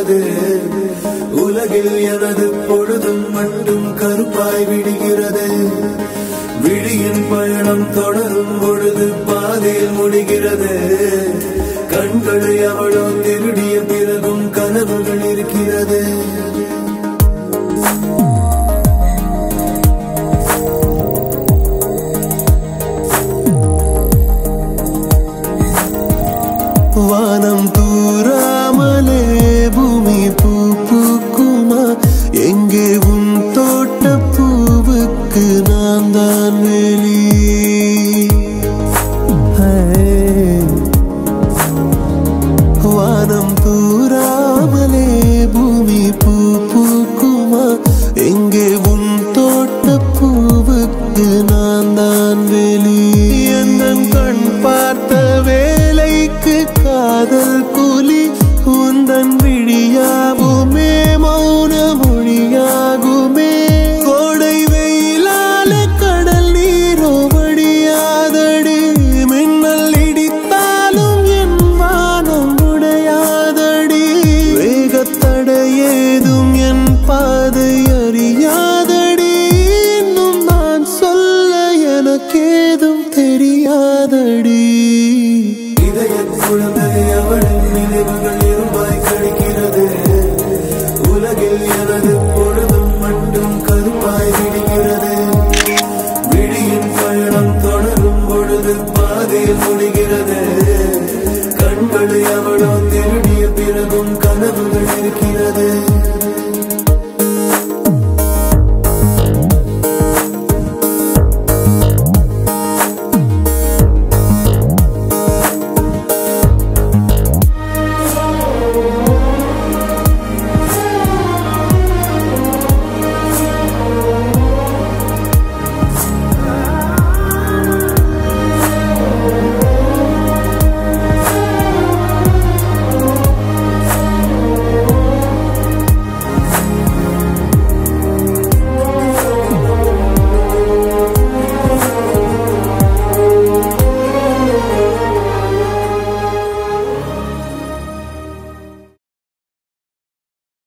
முடிகிறது உலகில் எனது பொழுதும் மட்டும் கருப்பாய் விடுகிறது விழியின் பயணம் தொடரும் பொழுது பாதையில் முடிகிறது கண்களை அவளோ திருடிய பிறகும் கனவுகள் இருக்கிறது வானம் தூராமலே பூமி பூ பூக்குமா எங்கே உன் தோட்ட பூவுக்கு நான் தான் வெளி வானம் தூராமலே பூமி பூ பூக்குமா எங்கே உன் தோட்ட பூவுக்கு நான் தான் வெளி எந்தன் கண் பார்த்த வேலைக்கு காதல் கூலி உந்தன் விழியாகுமே மௌன மொழியாகுமே கோடை வெயிலால கடல் நீரோ வடியாதடி மின்னல் இடித்தாலும் என் வானம் உடையாதடி வேகத்தடை ஏதும் என் பாதை அறியாதடி இன்னும் நான் சொல்ல எனக்கேதும் தெரியாதடி இதய குழந்தை அவளின் நினைவுகள் இரும்பாய் கழிக்கிறது உலகில் எனது பொழுதும் மட்டும் கருப்பாய் விடுகிறது விழியின் பயணம் தொடரும் பொழுது பாதையில் முடிகிறது கண்களை அவளோ திருடிய பிறகும் கனவுகள் இருக்கிறது